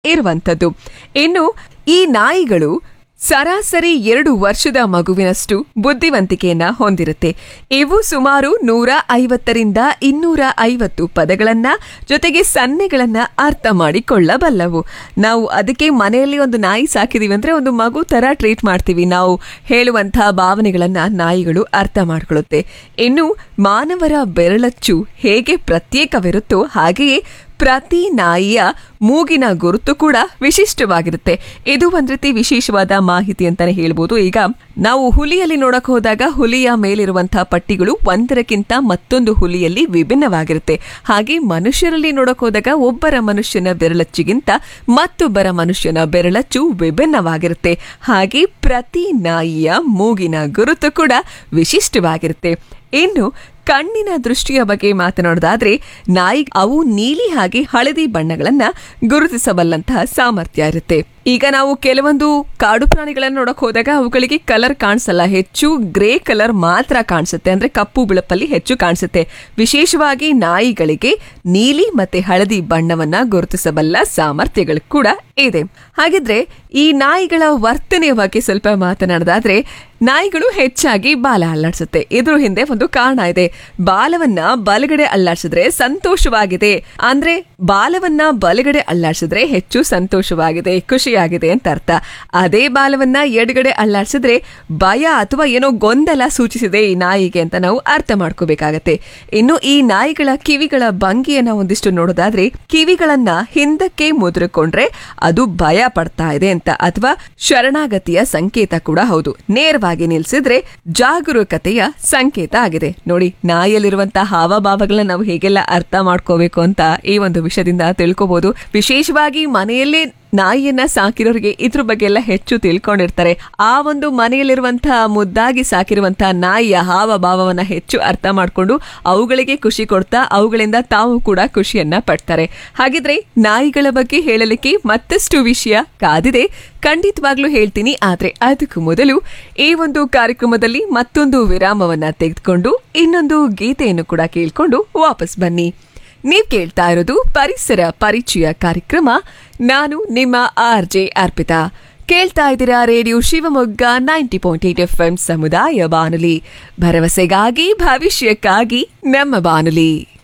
ಇರುವಂಥದ್ದು ಇನ್ನು ಈ ನಾಯಿಗಳು ಸರಾಸರಿ ಎರಡು ವರ್ಷದ ಮಗುವಿನಷ್ಟು ಬುದ್ಧಿವಂತಿಕೆಯನ್ನ ಹೊಂದಿರುತ್ತೆ ಇವು ಸುಮಾರು ನೂರ ಐವತ್ತರಿಂದ ಇನ್ನೂರ ಐವತ್ತು ಪದಗಳನ್ನ ಜೊತೆಗೆ ಸನ್ನೆಗಳನ್ನ ಅರ್ಥ ಮಾಡಿಕೊಳ್ಳಬಲ್ಲವು ನಾವು ಅದಕ್ಕೆ ಮನೆಯಲ್ಲಿ ಒಂದು ನಾಯಿ ಸಾಕಿದೀವಿ ಅಂದ್ರೆ ಒಂದು ಮಗು ತರ ಟ್ರೀಟ್ ಮಾಡ್ತೀವಿ ನಾವು ಹೇಳುವಂತಹ ಭಾವನೆಗಳನ್ನ ನಾಯಿಗಳು ಅರ್ಥ ಮಾಡ್ಕೊಳ್ಳುತ್ತೆ ಇನ್ನು ಮಾನವರ ಬೆರಳಚ್ಚು ಹೇಗೆ ಪ್ರತ್ಯೇಕವಿರುತ್ತೋ ಹಾಗೆಯೇ ಪ್ರತಿ ನಾಯಿಯ ಮೂಗಿನ ಗುರುತು ಕೂಡ ವಿಶಿಷ್ಟವಾಗಿರುತ್ತೆ ಇದು ಒಂದ್ ರೀತಿ ವಿಶೇಷವಾದ ಮಾಹಿತಿ ಅಂತಾನೆ ಹೇಳ್ಬೋದು ಈಗ ನಾವು ಹುಲಿಯಲ್ಲಿ ನೋಡಕ್ ಹೋದಾಗ ಹುಲಿಯ ಮೇಲಿರುವಂತಹ ಪಟ್ಟಿಗಳು ಒಂದರಕ್ಕಿಂತ ಮತ್ತೊಂದು ಹುಲಿಯಲ್ಲಿ ವಿಭಿನ್ನವಾಗಿರುತ್ತೆ ಹಾಗೆ ಮನುಷ್ಯರಲ್ಲಿ ನೋಡಕ್ ಹೋದಾಗ ಒಬ್ಬರ ಮನುಷ್ಯನ ಬೆರಳಚ್ಚಿಗಿಂತ ಮತ್ತೊಬ್ಬರ ಮನುಷ್ಯನ ಬೆರಳಚ್ಚು ವಿಭಿನ್ನವಾಗಿರುತ್ತೆ ಹಾಗೆ ಪ್ರತಿ ನಾಯಿಯ ಮೂಗಿನ ಗುರುತು ಕೂಡ ವಿಶಿಷ್ಟವಾಗಿರುತ್ತೆ ಇನ್ನು ಕಣ್ಣಿನ ದೃಷ್ಟಿಯ ಬಗ್ಗೆ ಮಾತನಾಡೋದಾದ್ರೆ ನಾಯಿ ಅವು ನೀಲಿ ಹಾಗೆ ಹಳದಿ ಬಣ್ಣಗಳನ್ನ ಗುರುತಿಸಬಲ್ಲಂತಹ ಸಾಮರ್ಥ್ಯ ಇರುತ್ತೆ ಈಗ ನಾವು ಕೆಲವೊಂದು ಕಾಡು ಪ್ರಾಣಿಗಳನ್ನ ನೋಡಕ್ ಹೋದಾಗ ಅವುಗಳಿಗೆ ಕಲರ್ ಕಾಣಿಸಲ್ಲ ಹೆಚ್ಚು ಗ್ರೇ ಕಲರ್ ಮಾತ್ರ ಕಾಣಿಸುತ್ತೆ ಅಂದ್ರೆ ಕಪ್ಪು ಬಿಳುಪಲ್ಲಿ ಹೆಚ್ಚು ಕಾಣಿಸುತ್ತೆ ವಿಶೇಷವಾಗಿ ನಾಯಿಗಳಿಗೆ ನೀಲಿ ಮತ್ತೆ ಹಳದಿ ಬಣ್ಣವನ್ನ ಗುರುತಿಸಬಲ್ಲ ಸಾಮರ್ಥ್ಯಗಳು ಕೂಡ ಇದೆ ಹಾಗಿದ್ರೆ ಈ ನಾಯಿಗಳ ವರ್ತನೆಯ ಬಗ್ಗೆ ಸ್ವಲ್ಪ ಮಾತನಾಡೋದಾದ್ರೆ ನಾಯಿಗಳು ಹೆಚ್ಚಾಗಿ ಬಾಲ ಅಲ್ಲಾಡ್ಸುತ್ತೆ ಇದ್ರ ಹಿಂದೆ ಒಂದು ಕಾರಣ ಇದೆ ಬಾಲವನ್ನ ಬಲಗಡೆ ಅಲ್ಲಾಡ್ಸಿದ್ರೆ ಸಂತೋಷವಾಗಿದೆ ಅಂದ್ರೆ ಬಾಲವನ್ನ ಬಲಗಡೆ ಅಲ್ಲಾಡ್ಸಿದ್ರೆ ಹೆಚ್ಚು ಸಂತೋಷವಾಗಿದೆ ಖುಷಿಯಾಗಿದೆ ಅಂತ ಅರ್ಥ ಅದೇ ಬಾಲವನ್ನ ಎಡಗಡೆ ಅಲ್ಲಾಡ್ಸಿದ್ರೆ ಭಯ ಅಥವಾ ಏನೋ ಗೊಂದಲ ಸೂಚಿಸಿದೆ ಈ ನಾಯಿಗೆ ಅಂತ ನಾವು ಅರ್ಥ ಮಾಡ್ಕೋಬೇಕಾಗತ್ತೆ ಇನ್ನು ಈ ನಾಯಿಗಳ ಕಿವಿಗಳ ಭಂಗಿಯನ್ನ ಒಂದಿಷ್ಟು ನೋಡೋದಾದ್ರೆ ಕಿವಿಗಳನ್ನ ಹಿಂದಕ್ಕೆ ಮುದ್ರಕೊಂಡ್ರೆ ಅದು ಭಯ ಪಡ್ತಾ ಇದೆ ಅಂತ ಅಥವಾ ಶರಣಾಗತಿಯ ಸಂಕೇತ ಕೂಡ ಹೌದು ನೇರವಾಗಿ ನಿಲ್ಸಿದ್ರೆ ಜಾಗರೂಕತೆಯ ಸಂಕೇತ ಆಗಿದೆ ನೋಡಿ ನಾಯಿಯಲ್ಲಿರುವಂತಹ ಹಾವಭಾವಗಳನ್ನ ನಾವು ಹೇಗೆಲ್ಲ ಅರ್ಥ ಮಾಡ್ಕೋಬೇಕು ಅಂತ ಈ ಒಂದು ವಿಷಯದಿಂದ ತಿಳ್ಕೊಬಹುದು ವಿಶೇಷವಾಗಿ ಮನೆಯಲ್ಲೇ ನಾಯಿಯನ್ನ ಸಾಕಿರೋರಿಗೆ ಇದ್ರ ಬಗ್ಗೆ ಎಲ್ಲ ಹೆಚ್ಚು ತಿಳ್ಕೊಂಡಿರ್ತಾರೆ ಆ ಒಂದು ಮನೆಯಲ್ಲಿರುವಂತಹ ಮುದ್ದಾಗಿ ಸಾಕಿರುವಂತಹ ನಾಯಿಯ ಹಾವಭಾವವನ್ನ ಹೆಚ್ಚು ಅರ್ಥ ಮಾಡ್ಕೊಂಡು ಅವುಗಳಿಗೆ ಖುಷಿ ಕೊಡ್ತಾ ಅವುಗಳಿಂದ ತಾವು ಕೂಡ ಖುಷಿಯನ್ನ ಪಡ್ತಾರೆ ಹಾಗಿದ್ರೆ ನಾಯಿಗಳ ಬಗ್ಗೆ ಹೇಳಲಿಕ್ಕೆ ಮತ್ತಷ್ಟು ವಿಷಯ ಕಾದಿದೆ ಖಂಡಿತವಾಗ್ಲೂ ಹೇಳ್ತೀನಿ ಆದ್ರೆ ಅದಕ್ಕೂ ಮೊದಲು ಈ ಒಂದು ಕಾರ್ಯಕ್ರಮದಲ್ಲಿ ಮತ್ತೊಂದು ವಿರಾಮವನ್ನ ತೆಗೆದುಕೊಂಡು ಇನ್ನೊಂದು ಗೀತೆಯನ್ನು ಕೂಡ ಕೇಳ್ಕೊಂಡು ವಾಪಸ್ ಬನ್ನಿ ನೀವ್ ಕೇಳ್ತಾ ಇರೋದು ಪರಿಸರ ಪರಿಚಯ ಕಾರ್ಯಕ್ರಮ ನಾನು ನಿಮ್ಮ ಆರ್ ಜೆ ಅರ್ಪಿತಾ ಕೇಳ್ತಾ ಇದ್ದೀರಾ radio Shivamogga ninety point eight F M ಸಮುದಾಯ ಬಾನುಲಿ ಭರವಸೆಗಾಗಿ ಭವಿಷ್ಯಕ್ಕಾಗಿ ನಮ್ಮ ಬಾನುಲಿ